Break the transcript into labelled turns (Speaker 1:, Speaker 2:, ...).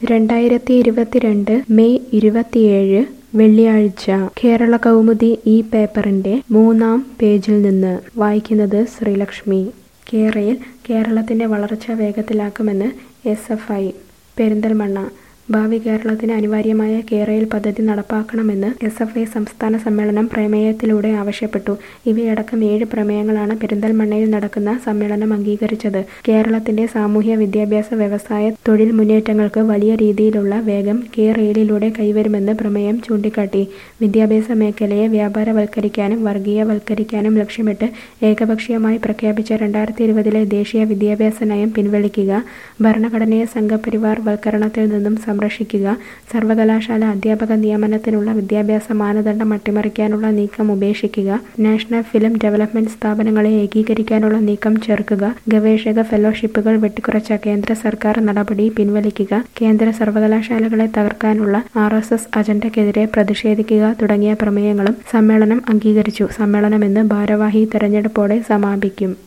Speaker 1: രണ്ടായിരത്തി ഇരുപത്തിരണ്ട് മെയ് ഇരുപത്തിയേഴ് വെള്ളിയാഴ്ച കേരള കൗമുദി ഈ പേപ്പറിന്റെ മൂന്നാം പേജിൽ നിന്ന് വായിക്കുന്നത് ശ്രീലക്ഷ്മി കേരയിൽ കേരളത്തിന്റെ വളർച്ച വേഗത്തിലാക്കുമെന്ന് എസ് എഫ് ഐ പെരിന്തൽമണ്ണ ഭാവി കേരളത്തിന് അനിവാര്യമായ കേരയിൽ പദ്ധതി നടപ്പാക്കണമെന്ന് എസ് എഫ് ഐ സംസ്ഥാന സമ്മേളനം പ്രമേയത്തിലൂടെ ആവശ്യപ്പെട്ടു ഇവയടക്കം ഏഴ് പ്രമേയങ്ങളാണ് പെരിന്തൽമണ്ണയിൽ നടക്കുന്ന സമ്മേളനം അംഗീകരിച്ചത് കേരളത്തിന്റെ സാമൂഹ്യ വിദ്യാഭ്യാസ വ്യവസായ തൊഴിൽ മുന്നേറ്റങ്ങൾക്ക് വലിയ രീതിയിലുള്ള വേഗം കെ റെയിലിലൂടെ കൈവരുമെന്ന് പ്രമേയം ചൂണ്ടിക്കാട്ടി വിദ്യാഭ്യാസ മേഖലയെ വ്യാപാരവൽക്കരിക്കാനും വർഗീയവൽക്കരിക്കാനും ലക്ഷ്യമിട്ട് ഏകപക്ഷീയമായി പ്രഖ്യാപിച്ച രണ്ടായിരത്തി ഇരുപതിലെ ദേശീയ വിദ്യാഭ്യാസ നയം പിൻവലിക്കുക ഭരണഘടനയെ സംഘപരിവാർ വൽക്കരണത്തിൽ നിന്നും സംരക്ഷിക്കുക സർവകലാശാല അധ്യാപക നിയമനത്തിനുള്ള വിദ്യാഭ്യാസ മാനദണ്ഡം അട്ടിമറിക്കാനുള്ള നീക്കം ഉപേക്ഷിക്കുക നാഷണൽ ഫിലിം ഡെവലപ്മെന്റ് സ്ഥാപനങ്ങളെ ഏകീകരിക്കാനുള്ള നീക്കം ചേർക്കുക ഗവേഷക ഫെലോഷിപ്പുകൾ വെട്ടിക്കുറച്ച കേന്ദ്ര സർക്കാർ നടപടി പിൻവലിക്കുക കേന്ദ്ര സർവകലാശാലകളെ തകർക്കാനുള്ള ആർ എസ് എസ് അജണ്ടയ്ക്കെതിരെ പ്രതിഷേധിക്കുക തുടങ്ങിയ പ്രമേയങ്ങളും സമ്മേളനം അംഗീകരിച്ചു സമ്മേളനം ഇന്ന് ഭാരവാഹി തെരഞ്ഞെടുപ്പോടെ സമാപിക്കും